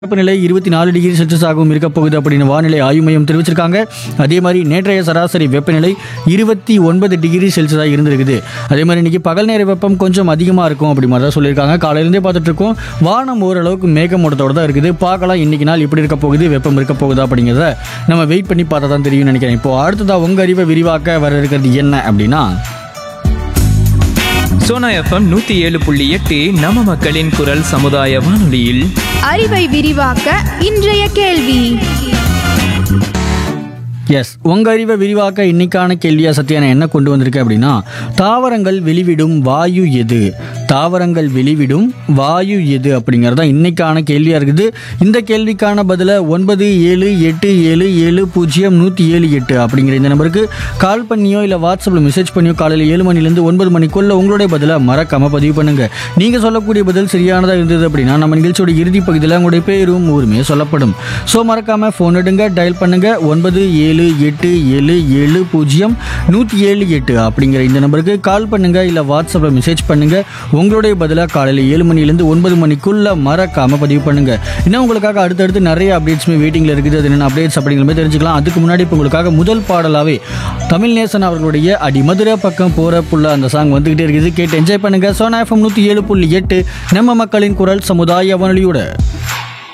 வெப்பநிலை இருபத்தி நாலு டிகிரி செல்சியஸாகவும் இருக்க போகுது அப்படின்னு வானிலை ஆய்வு மையம் தெரிவிச்சிருக்காங்க அதே மாதிரி நேற்றைய சராசரி வெப்பநிலை இருபத்தி ஒன்பது டிகிரி செல்சியஸாக இருந்திருக்குது அதே மாதிரி இன்னைக்கு பகல் நேர வெப்பம் கொஞ்சம் அதிகமாக இருக்கும் அப்படி மாதிரி தான் சொல்லியிருக்காங்க காலையிலேருந்தே பார்த்துட்டு இருக்கோம் வானம் ஓரளவுக்கு மேகமூட்டத்தோட தான் இருக்குது பார்க்கலாம் இன்னைக்கு நாள் எப்படி இருக்க போகுது வெப்பம் இருக்க போகுதா அப்படிங்கிறத நம்ம வெயிட் பண்ணி பார்த்தா தான் தெரியும்னு நினைக்கிறேன் இப்போ அடுத்ததா உங்க அறிவை விரிவாக்க வர இருக்கிறது என்ன அப்படின்னா சோனா எஃப்எம் நூத்தி ஏழு புள்ளி எட்டு நம்ம மக்களின் குரல் சமுதாய வானொலியில் அறிவை விரிவாக்க இன்றைய கேள்வி எஸ் உங்க அறிவை விரிவாக்க இன்னைக்கான கேள்வியா சத்யா நான் என்ன கொண்டு வந்திருக்கேன் அப்படின்னா தாவரங்கள் வெளிவிடும் வாயு எது தாவரங்கள் வெளிவிடும் வாயு எது அப்படிங்கிறது தான் இன்னைக்கான கேள்வியா இருக்குது இந்த கேள்விக்கான பதில ஒன்பது ஏழு எட்டு ஏழு ஏழு பூஜ்ஜியம் நூற்றி ஏழு எட்டு அப்படிங்கிற இந்த நம்பருக்கு கால் பண்ணியோ இல்லை வாட்ஸ்அப்பில் மெசேஜ் பண்ணியோ காலையில் ஏழு மணிலேருந்து ஒன்பது மணிக்குள்ள உங்களுடைய பதிலை மறக்காம பதிவு பண்ணுங்க நீங்க சொல்லக்கூடிய பதில் சரியானதா இருந்தது அப்படின்னா நம்ம நிகழ்ச்சியோட இறுதி பகுதியில் உங்களுடைய பேரும் ஊருமே சொல்லப்படும் ஸோ மறக்காம ஃபோன் எடுங்க டயல் பண்ணுங்க ஒன்பது ஏழு எட்டு ஏழு ஏழு பூஜ்ஜியம் நூற்றி ஏழு எட்டு அப்படிங்கிற இந்த நம்பருக்கு கால் பண்ணுங்க இல்லை வாட்ஸ்அப்பில் மெசேஜ் பண்ணுங்க உங்களுடைய பதிலாக காலையில் ஏழு மணிலேருந்து ஒன்பது மணிக்குள்ள மறக்காம பதிவு பண்ணுங்க இன்னும் உங்களுக்காக அடுத்தடுத்து நிறைய அப்டேட்ஸுமே வெயிட்டிங்கில் இருக்குது அது என்னென்ன அப்டேட்ஸ் அப்படிங்கிற மாதிரி தெரிஞ்சுக்கலாம் அதுக்கு முன்னாடி இப்போ உங்களுக்காக முதல் பாடலாவே தமிழ் நேசன் அவர்களுடைய அடி மதுரை பக்கம் போற புள்ள அந்த சாங் வந்துகிட்டே இருக்குது கேட்டு என்ஜாய் பண்ணுங்க சோனா எஃப்எம் நூற்றி ஏழு புள்ளி எட்டு நம்ம மக்களின் குரல் சமுதாய வானொலியோட